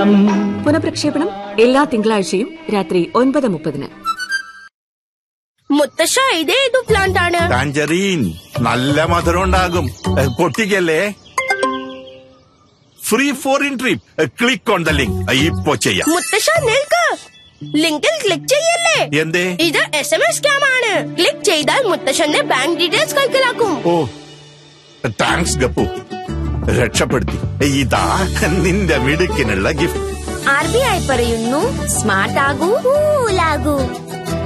വസന്തം പുനഃപ്രക്ഷേപണം എല്ലാ തിങ്കളാഴ്ചയും രാത്രി ഒൻപത് മുപ്പതിന് മുത്തശ്ശ ഇതേതു പ്ലാന്റ് ആണ് ടാഞ്ചറീൻ നല്ല മധുരം ഉണ്ടാകും എ, പൊട്ടിക്കല്ലേ free foreign trip click on the link ഇപ്പോ ചെയ്യാം മുത്തശ്ശ നിൽക്ക് ലിങ്കിൽ ക്ലിക്ക് ചെയ്യല്ലേ എന്തേ ഇത് എസ് എം എസ് സ്കാം ആണ് ക്ലിക്ക് ചെയ്താൽ മുത്തശ്ശന്റെ ബാങ്ക് ഡീറ്റെയിൽസ് കൈക്കലാക്കും ഓ താങ്ക്സ് ഗപ്പു രക്ഷപ്പെടുത്തി ഇതാ നിന്റെ മിടുക്കിനുള്ള ഗിഫ്റ്റ് ആർ ബി ഐ പറയുന്നു സ്മാർട്ട് ആകൂ കൂലാകൂ